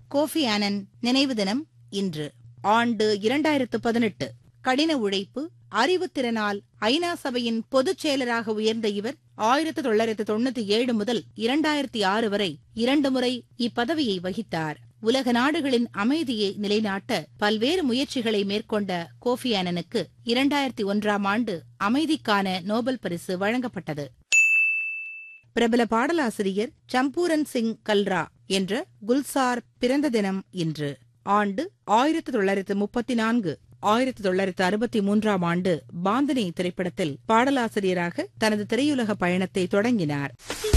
Kofi ஆனன் நினைவு தினம் இன்று ஆண்டு இரண்டாயிரத்து பதினெட்டு கடின உழைப்பு அறிவுத்திறனால் ஐநா சபையின் பொதுச் செயலராக உயர்ந்த இவர் ஆயிரத்து தொள்ளாயிரத்து தொண்ணூத்தி ஏழு முதல் இரண்டாயிரத்தி ஆறு வரை இரண்டு முறை இப்பதவியை வகித்தார் உலக நாடுகளின் அமைதியை நிலைநாட்ட பல்வேறு முயற்சிகளை மேற்கொண்ட கோஃபி ஆனனுக்கு இரண்டாயிரத்தி ஒன்றாம் ஆண்டு அமைதிக்கான நோபல் பரிசு வழங்கப்பட்டது பிரபல பாடலாசிரியர் சம்பூரன் சிங் கல்ரா என்ற குல்சார் பிறந்த தினம் இன்று ஆண்டு ஆயிரத்து தொள்ளாயிரத்து முப்பத்தி நான்கு ஆயிரத்து தொள்ளாயிரத்து அறுபத்தி மூன்றாம் ஆண்டு பாந்தனி திரைப்படத்தில் பாடலாசிரியராக தனது திரையுலக பயணத்தை தொடங்கினார்